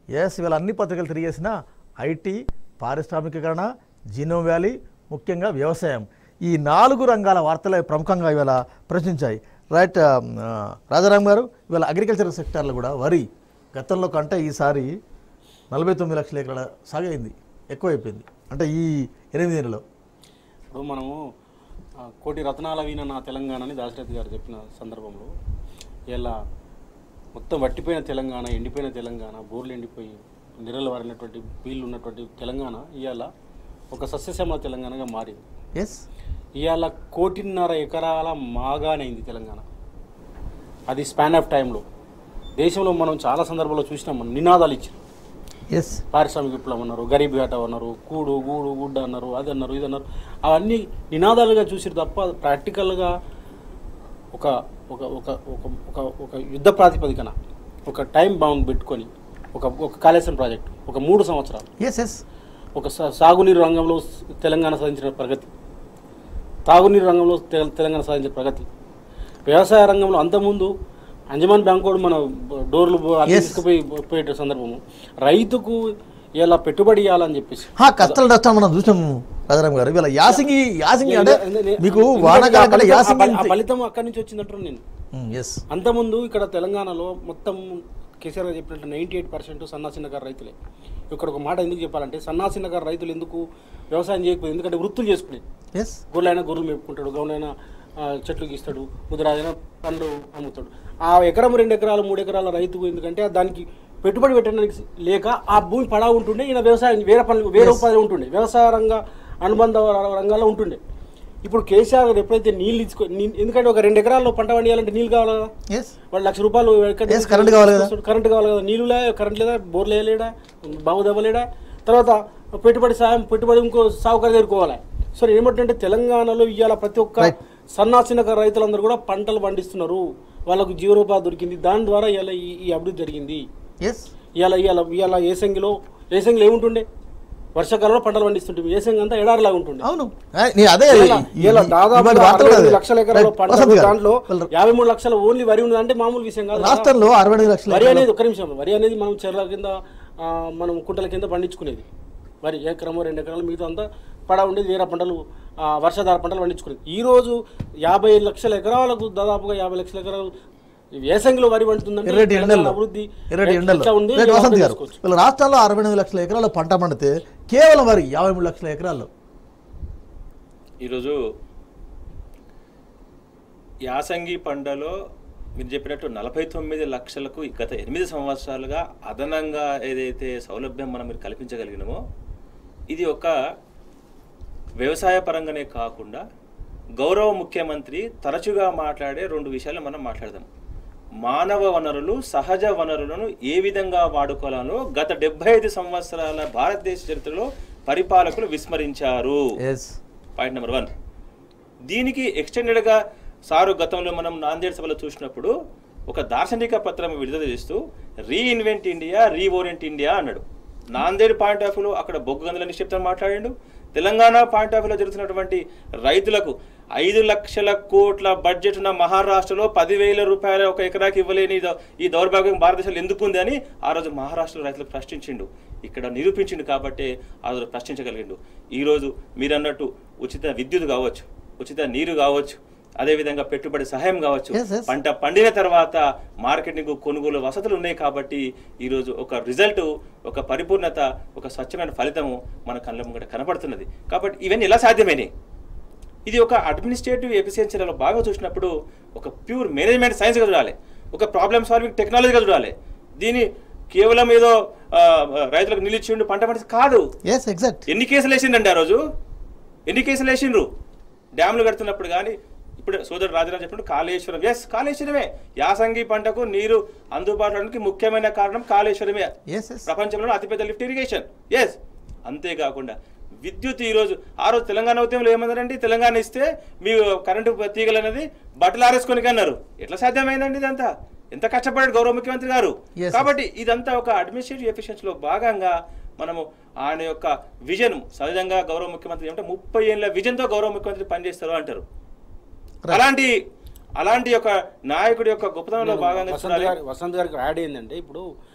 Yes ఇవాళ అన్ని పత్రికలు తిరిగేసిన ఐటీ పారిశ్రామికీకరణ జీనోమ్ వ్యాలీ ముఖ్యంగా వ్యవసాయం ఈ నాలుగు రంగాల వార్తలే ప్రముఖంగా ఇవాళ ప్రశ్నించాయి రైట్ ఆ, రాజారాం గారు ఇవాళ అగ్రికల్చర్ సెక్టార్లో కూడా వరి గతంలో కంటే ఈసారి నలభై తొమ్మిది లక్షల ఎకరాల సాగు అయింది ఎక్కువైపోయింది అంటే ఈ ఎనిమిది నెలలో ఇప్పుడు మనము ఆ, కోటి రత్నాల వీణ నా తెలంగాణ అని దాశరథి గారు చెప్పిన సందర్భంలో ఇలా మొత్తం వట్టిపోయిన తెలంగాణ ఎండిపోయిన తెలంగాణ బోర్లు ఎండిపోయి నిరలు వారినటువంటి వీళ్ళు ఉన్నటువంటి తెలంగాణ ఇవాళ ఒక సస్యశ్యామల తెలంగాణగా మారింది ఎస్ ఇవాళ కోటిన్నర ఎకరాల మాగానైంది తెలంగాణ అది స్పాన్ ఆఫ్ టైంలో దేశంలో మనం చాలా సందర్భాల్లో చూసినాం మనం నినాదాలు ఇచ్చారు ఎస్ పారిశ్రామిక విప్లవం అన్నారు గరీబ్ ఘాట అన్నారు కూడు గూడు గుడ్డ అన్నారు అది అన్నారు ఇది అన్నారు అవన్నీ నినాదాలుగా చూసిరు తప్ప ప్రాక్టికల్గా ఒక ఒక ఒక ఒక ఒక ఒక యుద్ధ ప్రాతిపదికన ఒక టైం బౌండ్ పెట్టుకొని ఒక ఒక కాళేశ్వరం ప్రాజెక్ట్ ఒక మూడు సంవత్సరాలు ఎస్ ఎస్ ఒక సా- సాగునీరు రంగంలో స్- తెలంగాణ సాధించిన ప్రగతి తాగునీరు రంగంలో తె- తెలంగాణ సాధించిన ప్రగతి వ్యవసాయ రంగంలో అంతకుముందు అంజమాన్ బ్యాంక్ కూడా మన బ- డోర్లు బో- అద్దె Yes. తీసుకుపోయి పోయే సందర్భము రైతుకు ఇలా పెట్టుబడి ఇవ్వాలని చెప్పేసి హా, కష్టాలు నష్టాలు మనం చూసాము రాజారాం గారు ఇవాళ యాసింగి యాసింగి అంటే ఎందుకంటే మీకు ఎందుకంటే వానకాలం ఆ కంటే ఫలితం- ఆ యాసింగి ఫలి- ఆ ఫలితం అక్కడి నుంచి వచ్చిందంటారు నేను ఎస్ అంతకుముందు ఇక్కడ తెలంగాణలో మొత్తం కేసీఆర్ గారు చెప్పినట్టు నైంటీ ఎయిట్ పర్సెంట్ సన్నా చిన్నకారు రైతులే ఇక్కడ ఒక మాట ఎందుకు చెప్పాలంటే సన్నా చిన్నకారు రైతులు ఎందుకు వ్యవసాయం చేయకపోయింది ఎందుకంటే వృత్తులు చేసుకునేది ఎస్ గొర్రెలైనా గొర్రెలు మేపుకుంటాడు గౌనైనా ఆ, చెట్లు గీస్తాడు ముద్రాజైనా పండ్లు అమ్ముతాడు ఆ ఎకరం రెండు ఎకరాలు మూడు ఎకరాల రైతు ఎందుకంటే దానికి పెట్టుబడి పెట్టడానికి లేక ఆ భూమి పడా ఉంటుండే ఈయన వ్యవసాయం వేరే పనులు వేరే ఉపాధి ఉంటుండే వ్యవసాయ రంగ అనుబంధ రంగాల్లో ఉంటుండే ఇప్పుడు కేసీఆర్ గారు ఎప్పుడైతే నీళ్ళు ఇచ్చుకో నీ- ఎందుకంటే ఒక రెండు ఎకరాల్లో పంట పండియాలంటే నీళ్ళు కావాలి కదా ఎస్ వాళ్ళు లక్ష రూపాయలు ఎక్కడి Yes, నుంచి current కావాలి కదా. తీసుకొస్తాడు? కరెంట్ కావాలి కదా నీళ్ళు లే కరెంట్ లేదా బోర్ లేడా బావు దవ్వలేడా తర్వాత పెట్టుబడి సాయం పెట్టుబడి ఇంకో సాగుకారు దగ్గరుకోవాలి సో ఏమంటే తెలంగాణలో ఇవాళ ప్రతి ఒక్క Right. సన్నా చిన్న రైతులందరూ కూడా పంటలు పండిస్తున్నారు వాళ్ళకు జీవనోపాధి దొరికింది దాని ద్వారా ఇవాళ ఈ ఈ అభివృద్ధి జరిగింది ఎస్ ఇవాళ ఇవాళ ఇవాళ ఏసంగిలో ఏసంగిలో ఏముంటుండే వర్షాకాలంలో పంటలు పండిస్తుంటుంది ఏసంగి అంతా ఎడారిలాగా ఉంటుండే అవును ఆ, నీ అదే ఇలా- ఈ- ఇలా ఈ- దాదాపు ఇవాళ వార్తలు అరవై అదే. ఎనిమిది లక్షల ఎకరాల్లో రైట్. పంట వసంత్ గారు. దాంట్లో వీళ్ళ యాభై మూడు లక్షల ఓన్లీ వరి ఉంది అంటే మామూలు విషయం కాదు కదా. రాష్ట్రంలో అరవై ఎనిమిది లక్షల వరి ఎకరాలు- అనేది ఒక నిమిషం వరి అనేది మనం చెర్ల కింద ఆ, మనం కుంటల కింద పండించుకునేది వరి ఎకరమో రెండు ఎకరాలు మిగతా అంతా పడా ఉండేది వేరే పంటలు ఆ, వర్షాధార పంటలు పండించుకునేది ఈ రోజు యాభై లక్షల ఎకరాలకు దాదాపుగా యాభై లక్షల ఎకరాలు ఈ వేసంగిలో వరి పండుతుందంటే ఎర్రటి తెలంగాణ ఎండల్లో అభివృద్ధి ఎర్రటి ఎండల్లో ఎట్లా ఉంది రైట్ ఇలా వసంత్ గారు చేసుకోవచ్చు. వీళ్ళ రాష్ట్రాల్లో అరవై ఎనిమిది లక్షల ఎకరాలు పంట పండితే కేవలం వరి యాభై మూడు లక్షల ఎకరాల్లో ఈరోజు యాసంగి పంటలో మీరు చెప్పినట్టు నలభై తొమ్మిది లక్షలకు గత ఎనిమిది సంవత్సరాలుగా అదనంగా ఏదైతే సౌలభ్యం మనం మీరు కల్పించగలిగినామో ఇది ఒక వ్యవసాయ పరంగానే కాకుండా గౌరవ ముఖ్యమంత్రి తరచుగా మాట్లాడే రెండు విషయాలు మనం మాట్లాడదాం మానవ వనరులు సహజ వనరులను ఏ విధంగా వాడుకోవాలో గత డెబ్బై ఐదు సంవత్సరాల భారతదేశ చరిత్రలో పరిపాలకులు విస్మరించారు ఎస్ పాయింట్ నెంబర్ వన్ దీనికి ఎక్స్టెండెడ్గా సారు గతంలో మనం నాందేడ్ సభలో చూసినప్పుడు ఒక దార్శనిక పత్రం విడుదల చేస్తూ రీఇన్వెంట్ ఇండియా రీఓరియంట్ ఇండియా అన్నాడు నాందేడ్ పాయింట్ ఆఫ్ వ్యూలో అక్కడ బొగ్గు గందుల నిక్షిప్తం మాట్లాడాడు తెలంగాణ పాయింట్ ఆఫ్ వ్యూలో జరుగుతున్నటువంటి రైతులకు ఐదు లక్షల కోట్ల బడ్జెట్ ఉన్న మహారాష్ట్రలో పదివేల రూపాయల ఒక ఎకరాకి ఇవ్వలేని ఈ దౌ- ఈ దౌర్భాగ్యం భారతదేశంలో ఎందుకు ఉంది అని ఆ రోజు మహారాష్ట్ర రైతులకు ప్రశ్నించిండు ఇక్కడ నిరూపించిండు కాబట్టి ఆ రోజు ప్రశ్నించగలిగిండు ఈరోజు మీరు అన్నట్టు ఉచిత విద్యుత్ కావచ్చు ఉచిత నీరు కావచ్చు అదేవిధంగా పెట్టుబడి సహాయం కావచ్చు Yes, yes. పంట పండిన తర్వాత మార్కెటింగ్ కొనుగోలు వసతులు ఉన్నాయి కాబట్టి ఈరోజు ఒక రిజల్ట్ ఒక పరిపూర్ణత ఒక స్వచ్ఛమైన ఫలితము మన కళ్ళ ముంగట కనపడుతున్నది కాబట్టి ఇవన్నీ ఎలా సాధ్యమైనవి ఇది ఒక అడ్మినిస్ట్రేటివ్ ఎఫిషియన్సీలో బాగా చూసినప్పుడు ఒక ప్యూర్ మేనేజ్మెంట్ సైన్స్గా చూడాలి ఒక ప్రాబ్లమ్ సాల్వింగ్ టెక్నాలజీగా చూడాలి దీని కేవలం ఏదో ఆ, రైతులకు నిలిచిండు పంట పండి కాదు ఎస్ ఎగ్జాక్ట్ ఎన్ని కేసులు వేసిండండి ఆ రోజు ఎన్ని కేసులు వేసిండ్రు డ్యామ్లు కడుతున్నప్పుడు కానీ ఇప్పుడు సోదరుడు రాజరాజు చెప్పినట్టు కాళేశ్వరం ఎస్ కాళేశ్వరమే యాసంగి పంటకు నీరు అందుబాటులోనికి ముఖ్యమైన కారణం కాళేశ్వరమే ఎస్ ఎస్ ప్రపంచంలో అతిపెద్ద లిఫ్ట్ ఇరిగేషన్ ఎస్ అంతేకాకుండా విద్యుత్ ఈ రోజు ఆ రోజు తెలంగాణ ఉద్యమంలో ఏమన్నారండి తెలంగాణ ఇస్తే మీ కరెంటు తీగలు అనేది బట్టలు ఆరేసుకొని అన్నారు ఎట్లా సాధ్యమైందండి ఇదంతా ఎంత కష్టపడాడు గౌరవ ముఖ్యమంత్రి గారు Yes, కాబట్టి ఇదంతా ఒక అడ్మినిస్ట్రేటివ్ ఎఫిషియన్సీలో భాగంగా మనము ఆయన యొక్క విజన్ సహజంగా గౌరవ ముఖ్యమంత్రి ఏమంటే ముప్పై ఏళ్ళ విజన్తో గౌరవ ముఖ్యమంత్రి పనిచేస్తారు అంటారు అలాంటి అలాంటి యొక్క నాయకుడి యొక్క గొప్పతనంలో భాగంగా వసంత్ చూడాలి గారి వసంత్ గారికి యాడ్ ఏంటంటే ఇప్పుడు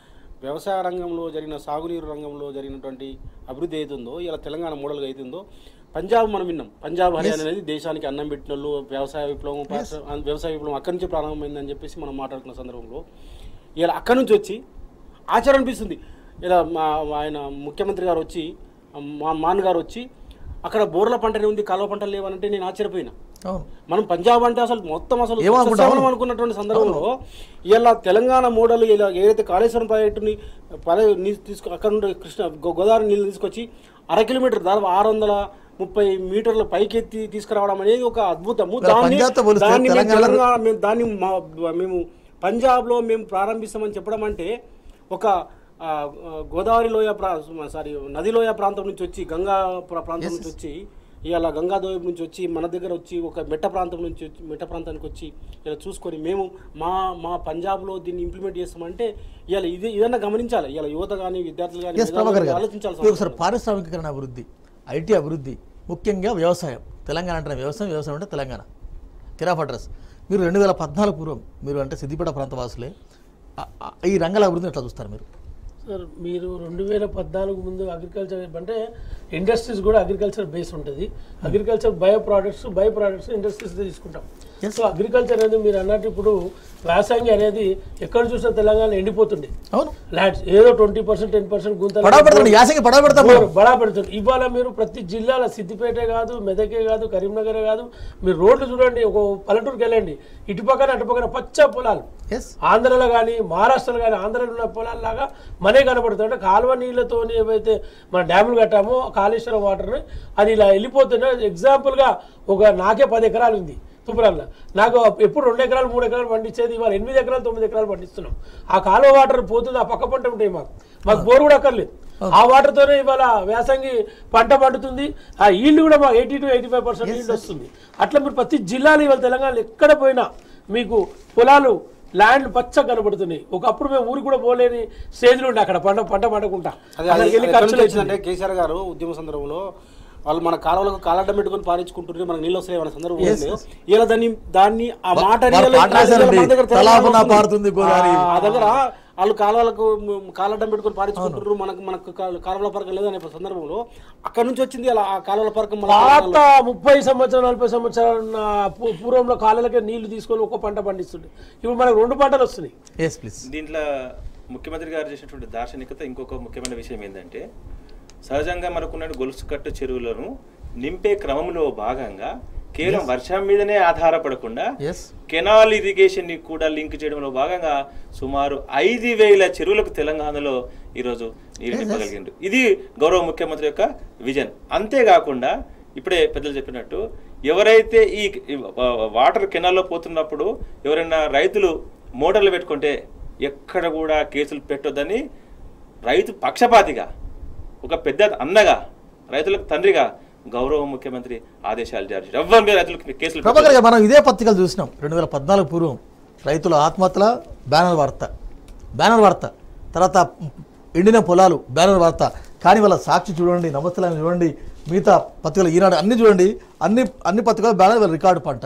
వ్యవసాయ రంగంలో జరిగిన సాగునీరు రంగంలో జరిగినటువంటి అభివృద్ధి అవుతుందో ఇలా తెలంగాణ మోడల్గా అవుతుందో పంజాబ్ మనం విన్నాం పంజాబ్ హర్యానా అనేది దేశానికి అన్నం పెట్టిన వాళ్ళు వ్యవసాయ విప్లవం పారిశ్ర- వ్యవసాయ విప్లవం అక్కడి నుంచి ప్రారంభమైందని చెప్పేసి మనం మాట్లాడుకున్న సందర్భంలో ఇలా అక్కడి నుంచి వచ్చి ఆచారం అనిపిస్తుంది ఇలా మా ఆయన ముఖ్యమంత్రి గారు వచ్చి మా మాన్ గారు వచ్చి అక్కడ బోర్ల పంటనే ఉంది కాలువ పంటలు లేవనంటే నేను ఆశ్చర్యపోయినా అవును మనం పంజాబ్ అంటే అసలు మొత్తం అసలు ఏమనుకుంటాం? సస్యశ్యామలం అనుకున్నటువంటి సందర్భంలో ఇలా తెలంగాణ మోడల్ ఇలా ఏదైతే కాళేశ్వరం ప్రాజెక్టుని పదే నీళ్ళు తీసుకు అక్కడ నుండి కృష్ణ గో- గోదావరి నీళ్ళు తీసుకొచ్చి అర కిలోమీటర్ దాదాపు ఆరు వందల ముప్పై మీటర్ల పైకెత్తి తీసుకురావడం అనేది ఒక అద్భుతము ఇలా దాన్ని పంజాబ్తో పోలిస్తే దాన్ని మేము తెలంగాణలో- తెలంగాణ మేము దాన్ని మా- మేము పంజాబ్లో మేము ప్రారంభిస్తామని చెప్పడం అంటే ఒక ఆ, ఆ, గోదావరి లోయ ప్రా సారీ నది లోయ ప్రాంతం నుంచి వచ్చి గంగా ప్ర- ప్రాంతం నుంచి వచ్చి ఇవాళ గంగా దోయం నుంచి వచ్చి మన దగ్గర వచ్చి ఒక మెట్ట ప్రాంతం నుంచి వచ్చి మెట్ట ప్రాంతానికి వచ్చి ఇలా చూసుకొని మేము మా మా పంజాబ్లో దీన్ని ఇంప్లిమెంట్ చేస్తామంటే ఇవాళ ఇది ఇదన్నా గమనించాలి ఇవాళ యువత కానీ విద్యార్థులు కానీ ఎస్ ప్రభాకర్ గారు ఆలోచించాల్సిన మీరు ఒకసారి పారిశ్రామికీకరణ అభివృద్ధి ఐటీ అభివృద్ధి ముఖ్యంగా వ్యవసాయం తెలంగాణ అంటే వ్యవసాయం వ్యవసాయం అంటే తెలంగాణ కిరాఫ్ అడ్రస్ మీరు రెండు వేల పద్నాలుగు పూర్వం మీరు అంటే సిద్దిపేట ప్రాంత వాసులే ఆ- ఆ- ఈ రంగాల అభివృద్ధిని ఎట్లా చూస్తారు మీరు సార్ మీరు రెండు వేల పద్నాలుగు ముందు అగ్రికల్చర్ అంటే ఇండస్ట్రీస్ కూడా అగ్రికల్చర్ బేస్ ఉంటుంది agriculture bio products bio products industries తీసుకుంటాం Yes. సో అగ్రికల్చర్ అనేది మీరు అన్నట్టు ఇప్పుడు వ్యవసాయం అనేది ఎక్కడ చూసినా తెలంగాణ ఎండిపోతుంది అవును ల్యాండ్స్ ఏదో ట్వంటీ పర్సెంట్ టెన్ పర్సెంట్ గుంతలు పడవ పెడతాం యాసంగి పడవ పెడతాం మనం. బడా పెడుతుంది ఇవాళ మీరు ప్రతి జిల్లాలో సిద్దిపేటే కాదు మెదకే కాదు కరీంనగరే కాదు మీరు రోడ్లు చూడండి ఒక పల్లెటూరుకి వెళ్ళండి ఇటు పక్కన అటు పక్కన పచ్చ పొలాలు ఎస్ ఆంధ్రలో కానీ మహారాష్ట్రలో కానీ ఆంధ్రలో ఉన్న పొలాల్లాగా మనే కనబడుతుంది అంటే కాలువ నీళ్ళతో ఏవైతే మన డ్యాములు కట్టామో కాళేశ్వరం వాటర్ని అది ఇలా వెళ్ళిపోతున్నా ఎగ్జాంపుల్గా ఒక నాకే పది ఎకరాలు ఉంది తుపురాల్లో నాకు ఎప్పుడు రెండు ఎకరాలు మూడు ఎకరాలు పండించేది ఇవాళ ఎనిమిది ఎకరాలు తొమ్మిది ఎకరాలు పండిస్తున్నాం ఆ కాలువ వాటర్ పోతుంది ఆ పక్క పంట ఉంటాయి మాకు మాకు బోర్ కూడా అక్కర్లేదు ఆ వాటర్తోనే ఇవాళ వ్యాసంగి పంట పండుతుంది ఆ ఈల్డ్ కూడా మాకు eighty two eighty five percent yield వస్తుంది అట్లా మీరు ప్రతి జిల్లాలో ఇవాళ తెలంగాణలో ఎక్కడ పోయినా మీకు పొలాలు ల్యాండ్ పచ్చ కనబడుతున్నాయి ఒకప్పుడు మేము ఊరికి కూడా పోలేని స్టేజ్లో ఉండే అక్కడ పంట పంట పండకుండా అదే అక్కడికి వెళ్ళి ఎక్కడి ఖర్చులు నుంచి వచ్చిందంటే కేసీఆర్ గారు ఉద్యమ సందర్భంలో వాళ్ళు మన కాలువలకు కాలడ్డం పెట్టుకొని పారించుకుంటుంటే మనకు నీళ్ళు వస్తాయి మన సందర్భం ఉంది. ఇలా దాన్ని దాన్ని ఆ మాట వారు రియల్ పాట రాశారండి. మన దగ్గర తెలంగాణ తలాపున వస్తుంది. పారుతుంది గోదావరి. ఆ, ఆ దగ్గర వాళ్ళు కాలువలకు మ్, కాలడ్డం పెట్టుకొని పారించుకుంటారు మనకు మనకు కా- కాలువల పరకం లేదనే సందర్భంలో అక్కడ నుంచి వచ్చింది అలా ఆ కాలువల పరకం మన పాత ముప్పై సంవత్సరాలు నలభై సంవత్సరాల ఉన్న పూ- పూర్వంలో కాళ్ళకే నీళ్లు తీసుకొని ఒక పంట పండిస్తుండే ఇప్పుడు మనకు రెండు పంటలు వస్తున్నాయి ఎస్ ప్లీజ్ దీంట్లో ముఖ్యమంత్రి గారు చేసినటువంటి దార్శనికత ఇంకొక ముఖ్యమైన విషయం ఏంటంటే సహజంగా మనకున్న గొలుసు కట్టు చెరువులను నింపే క్రమంలో భాగంగా కేవలం వర్షం మీదనే ఆధారపడకుండా ఎస్ కెనాల్ ఇరిగేషన్ ని కూడా లింక్ చేయడంలో భాగంగా సుమారు ఐదు వేల చెరువులకు తెలంగాణలో ఈరోజు నీరు నింపగలిగిండు ఇది గౌరవ ముఖ్యమంత్రి యొక్క విజన్ అంతేకాకుండా ఇప్పుడే పెద్దలు చెప్పినట్టు ఎవరైతే ఈ ఈ వా- వాటర్ కెనాల్లో పోతున్నప్పుడు ఎవరైనా రైతులు మోటార్లు పెట్టుకుంటే ఎక్కడ కూడా కేసులు పెట్టొద్దని రైతు పక్షపాతిగా ఒక పెద్ద అన్నగా రైతులకు తండ్రిగా గౌరవ ముఖ్యమంత్రి ఆదేశాలు జారీ చేశారు ఎవ్వరి మీద రైతులకు కేసులు పెట్టొద్దు. ప్రభాకర్ గారు మనం ఇదే పత్రికలు చూసినాం రెండు వేల పద్నాలుగు పూర్వం రైతుల ఆత్మహత్యల బ్యానర్ వార్త బ్యానర్ వార్త తర్వాత ఎండిన పొలాలు బ్యానర్ వార్త కానీ వాళ్ళ సాక్షి చూడండి నమస్తలాన్ని చూడండి మిగతా పత్రికలు ఈనాడు అన్ని చూడండి అన్ని అన్ని పత్రికలు బ్యానర్ వాళ్ళ రికార్డు పంట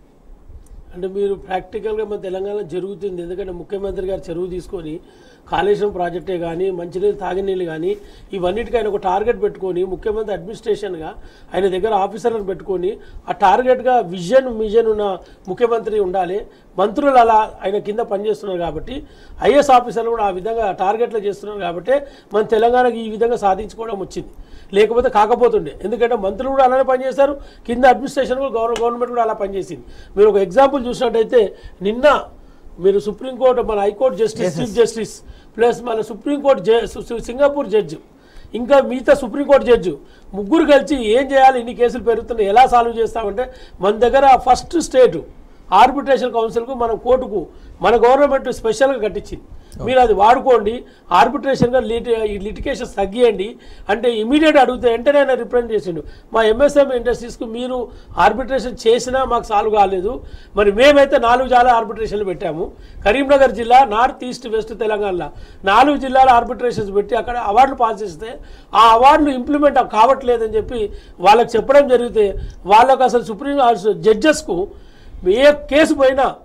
అంటే మీరు ప్రాక్టికల్గా మన తెలంగాణలో జరుగుతుంది ఎందుకంటే ముఖ్యమంత్రి గారు చెరువు తీసుకొని కాళేశ్వరం ప్రాజెక్టే కానీ మంచినీళ్ళు తాగినీళ్ళు కానీ ఇవన్నిటికీ ఆయన ఒక టార్గెట్ పెట్టుకొని ముఖ్యమంత్రి అడ్మినిస్ట్రేషన్గా ఆయన దగ్గర ఆఫీసర్లను పెట్టుకొని ఆ టార్గెట్గా విజన్ మిజన్ ఉన్న ముఖ్యమంత్రి ఉండాలి మంత్రులు అలా ఆయన కింద పనిచేస్తున్నారు కాబట్టి ఐఏఎస్ ఆఫీసర్లు కూడా ఆ విధంగా టార్గెట్లు చేస్తున్నారు కాబట్టి మన తెలంగాణకి ఈ విధంగా సాధించుకోవడం వచ్చింది లేకపోతే కాకపోతుండే ఎందుకంటే మంత్రులు కూడా అలానే పనిచేశారు కింద అడ్మినిస్ట్రేషన్ కూడా గవర్న గవర్నమెంట్ కూడా అలా పనిచేసింది మీరు ఒక ఎగ్జాంపుల్ చూసినట్టయితే నిన్న మీరు సుప్రీంకోర్టు మన high court justice chief justice plus మన సుప్రీంకోర్టు జ సు- సు- సింగపూర్ జడ్జి ఇంకా మిగతా సుప్రీంకోర్టు జడ్జి ముగ్గురు కలిసి ఏం చేయాలి ఇన్ని కేసులు పెరుగుతున్నాయి ఎలా సాల్వ్ చేస్తామంటే మన దగ్గర ఫస్ట్ స్టేట్ ఆర్బిట్రేషన్ కౌన్సిల్కు మన కోర్టుకు మన గవర్నమెంట్ స్పెషల్గా కట్టించింది మీరు అది వాడుకోండి ఆర్బిట్రేషన్గా లిటి ఈ లిటికేషన్స్ తగ్గియండి అంటే ఇమీడియట్ అడిగితే వెంటనే ఆయన రిప్రజెంట్ చేసిండు మా ఎంఎస్ఎం ఇండస్ట్రీస్కు మీరు ఆర్బిట్రేషన్ చేసినా మాకు సాల్వ్ కాలేదు మరి మేమైతే నాలుగు చాలా ఆర్బిట్రేషన్లు పెట్టాము కరీంనగర్ జిల్లా నార్త్ ఈస్ట్ వెస్ట్ తెలంగాణలో నాలుగు జిల్లాల ఆర్బిట్రేషన్స్ పెట్టి అక్కడ అవార్డులు పాస్ చేస్తే ఆ అవార్డులు ఇంప్లిమెంట్ కావట్లేదని చెప్పి వాళ్ళకి చెప్పడం జరిగితే వాళ్ళకు అసలు సుప్రీం జడ్జెస్కు ఏ కేసు పోయినా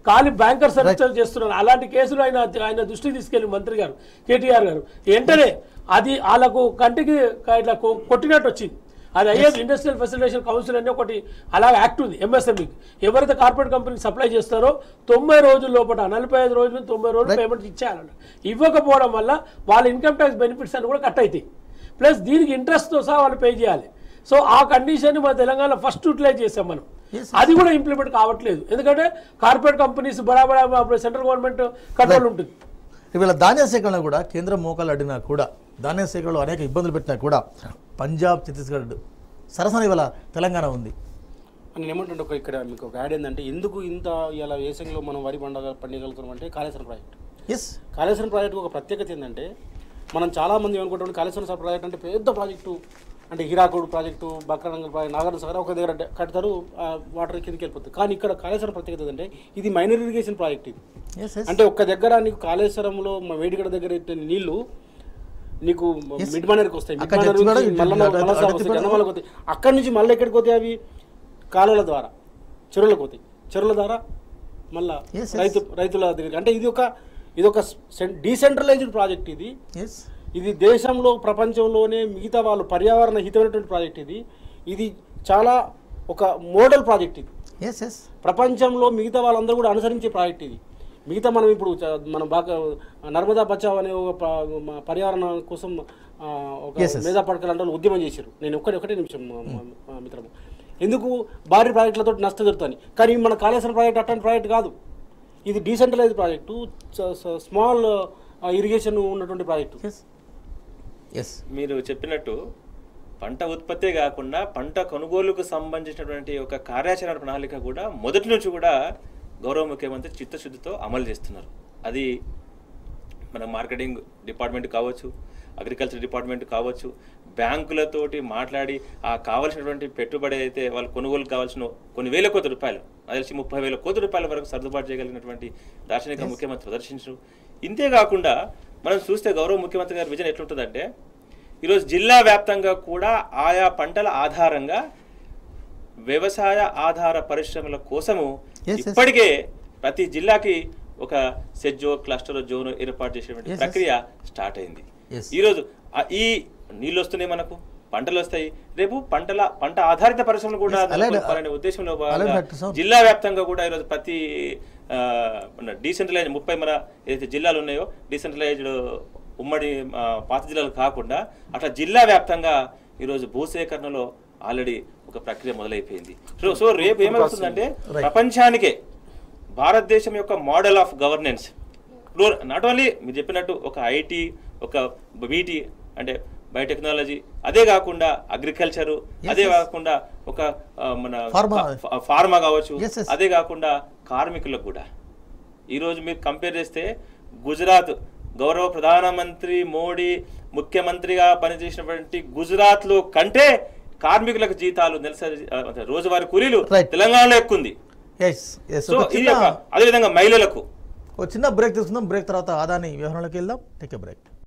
ఖాళీ బ్యాంకర్ సర్వీసెస్ చేస్తున్నారు అలాంటి కేసులు ఆయన ఆయన దృష్టికి తీసుకెళ్లి మంత్రి గారు కేటీఆర్ గారు వెంటనే అది వాళ్ళకు కంటికి ఇట్లా కొ- కొట్టినట్టు వచ్చింది అది అయ్యేది ఇండస్ట్రియల్ ఫెసిలిటేషన్ కౌన్సిల్ అనే ఒకటి అలాగే యాక్ట్ ఉంది ఎంఎస్ఎంఈకి ఎవరైతే కార్పొరేట్ కంపెనీకి సప్లై చేస్తారో తొంభై రోజుల లోపల నలభై ఐదు రోజులు తొంభై రోజులు పేమెంట్ ఇచ్చేయాలన్న ఇవ్వకపోవడం వల్ల వాళ్ళ ఇన్కమ్ ట్యాక్స్ బెనిఫిట్స్ అన్ని కూడా కట్ అవుతాయి ప్లస్ దీనికి ఇంట్రెస్ట్తో సహా వాళ్ళు పే చేయాలి సో ఆ కండిషన్ మన తెలంగాణ ఫస్ట్ యూటిలైజ్ చేసాం మనం Yes, అది కూడా ఇంప్లిమెంట్ కావట్లేదు ఎందుకంటే కార్పొరేట్ కంపెనీస్ బరాబరా సెంట్రల్ గవర్నమెంట్ కంట్రోల్ ఉంటుంది ఇవాళ ధాన్య సేకరణ కూడా కేంద్రం మోకాలు అడినా కూడా ధాన్య సేకరణలో అనేక ఇబ్బందులు పెట్టినా కూడా పంజాబ్ ఛత్తీస్గఢ్ సరసన ఇవాళ తెలంగాణ ఉంది నేను ఏమంటుంటే ఒక ఇక్కడ మీకు ఒక యాడ్ ఏంటంటే ఎందుకు ఇంత ఇలా వేసంగిలో మనం వరి పండగ పండిగలుగుతున్నాం అంటే Kaleshwaram project yes Kaleshwaram project ఒక ప్రత్యేకత ఏంటంటే మనం చాలా మంది ఏమనుకుంటాం కాళేశ్వరం సార్ ప్రాజెక్ట్ అంటే పెద్ద ప్రాజెక్టు అంటే హీరాకోడు ప్రాజెక్టు బక్రానంగల్ ప్రాజెక్ట్ నాగార్జున సాగర్ ఒక దగ్గర డ- కడతారు ఆ వాటర్ కిందకి వెళ్ళిపోతుంది కానీ ఇక్కడ కాళేశ్వరం ప్రత్యేకత ఏంటంటే ఇది మైనర్ ఇరిగేషన్ ప్రాజెక్ట్ ఇది ఎస్ ఎస్ అంటే ఒక్క దగ్గర నీకు కాళేశ్వరంలో మా వేడిగడ దగ్గర ఎత్తే నీళ్లు నీకు మిడ్ మానేర్కి వస్తాయి మిడ్ అక్కడ మానేర్ ఎత్తుగడ, నుంచి మళ్ళా ఇటు అటు- మళ్ళా అటు వస్తాయి, ఎత్తుగడ. జనమలకు పోతాయి అక్కడి నుంచి మళ్ళీ ఎక్కడికి పోతాయి అవి కాలువల ద్వారా చెరువులకు పోతాయి చెరువుల ద్వారా మళ్ళా Yes, yes. రైతు రైతుల దగ్గరికి అంటే ఇది ఒక ఇది ఒక డీసెంట్రలైజ్డ్ ప్రాజెక్ట్ ఇది ఎస్ ఇది దేశంలో ప్రపంచంలోనే మిగతా వాళ్ళు పర్యావరణ హితమైనటువంటి ప్రాజెక్ట్ ఇది ఇది చాలా ఒక మోడల్ ప్రాజెక్ట్ ఇది ఎస్ ఎస్ ప్రపంచంలో మిగతా వాళ్ళందరూ కూడా అనుసరించే ప్రాజెక్ట్ ఇది మిగతా మనం ఇప్పుడు చ- మనం బాగా నర్మదా బచావ్ అనే ఒక ప- మ- పర్యావరణ కోసం ఆ, ఒక Yes, yes. మేధా పడకలు అంటే ఉద్యమం చేశారు నేను ఒక్కటి ఒకటే నిమిషం మ- మ- మ- మిత్రము ఎందుకు భారీ ప్రాజెక్టులతో నష్టం జరుగుతుంది కానీ మన కాళేశ్వరం ప్రాజెక్ట్ అట్లాంటి ప్రాజెక్ట్ కాదు ఇది డీసెంట్రలైజ్ ప్రాజెక్టు స్మాల్ ఇరిగేషన్ ఉన్నటువంటి ప్రాజెక్టు ఎస్ ఎస్ మీరు చెప్పినట్టు పంట ఉత్పత్తే కాకుండా పంట కొనుగోలుకు సంబంధించినటువంటి ఒక కార్యాచరణ ప్రణాళిక కూడా మొదటి నుంచి కూడా గౌరవ ముఖ్యమంత్రి చిత్తశుద్ధితో అమలు చేస్తున్నారు అది మన మార్కెటింగ్ డిపార్ట్మెంట్ కావచ్చు అగ్రికల్చర్ డిపార్ట్మెంట్ కావచ్చు బ్యాంకులతోటి మాట్లాడి ఆ కావాల్సినటువంటి పెట్టుబడి అయితే వాళ్ళు కొనుగోలు కావాల్సిన కొన్ని వేల కోట్ల రూపాయలు నాకు తెలిసి ముప్పై వేల కోట్ల రూపాయల వరకు సర్దుబాటు చేయగలిగినటువంటి దార్శనిక ముఖ్యమంత్రి ప్రదర్శించరు ఇంతే కాకుండా మనం చూస్తే గౌరవ ముఖ్యమంత్రి గారి విజన్ ఎట్లుంటుందంటే ఈరోజు జిల్లా వ్యాప్తంగా కూడా ఆయా పంటల ఆధారంగా వ్యవసాయ ఆధార పరిశ్రమల కోసము Yes, yes. ఇప్పటికే ప్రతి జిల్లాకి ఒక సెజ్జో క్లస్టర్ జోన్ ఏర్పాటు చేసేటువంటి Yes, yes. ప్రక్రియ స్టార్ట్ అయింది Yes. ఈరోజు ఆ ఈ నీళ్ళు వస్తున్నాయి మనకు పంటలు వస్తాయి రేపు పంటల పంట ఆధారిత పరిశ్రమలు కూడా Yes, అలాగే- నెలకొల్పాలనే ఉద్దేశంలో అలాగే భాగంగా డాక్టర్ సాబ్. జిల్లా వ్యాప్తంగా కూడా ఈరోజు ప్రతి డీసెంట్రలైజ్ ముప్పై మన ఏదైతే జిల్లాలు ఉన్నాయో డీసెంట్రలైజ్డ్ ఉమ్మడి ఆ, పాత జిల్లాలు కాకుండా అట్లా జిల్లా వ్యాప్తంగా ఈరోజు భూసేకరణలో ఆల్రెడీ ఒక ప్రక్రియ మొదలైపోయింది సో సో రేపు ఏమవుతుందంటే Right. ప్రపంచానికే భారతదేశం యొక్క model of governance not only మీరు చెప్పినట్టు ఒక ఐటీ ఒక బీటీ అంటే బయోటెక్నాలజీ అదే కాకుండా అగ్రికల్చరు Yes, అదే yes. కాకుండా ఒక ఆ, మన Pharma. ఫా- ఫార్మా కావచ్చు Yes, yes. అదే కాకుండా కార్మికులకు కూడా ఈరోజు మీరు కంపేర్ చేస్తే గుజరాత్ గౌరవ ప్రధానమంత్రి మోడీ ముఖ్యమంత్రిగా పనిచేసినటువంటి గుజరాత్లో కంటే కార్మికులకు జీతాలు నెలసరి ఆ, అంటే రోజువారీ కూలీలు Right. తెలంగాణలో ఎక్కువ ఉంది ఎస్ ఎస్ సో ఒక ఇది చిన్న ఒక అదేవిధంగా మహిళలకు ఒక చిన్న బ్రేక్ తీసుకుందాం బ్రేక్ తర్వాత ఆదాని వ్యవహారంలోకి వెళ్దాం టేక్ ఏ బ్రేక్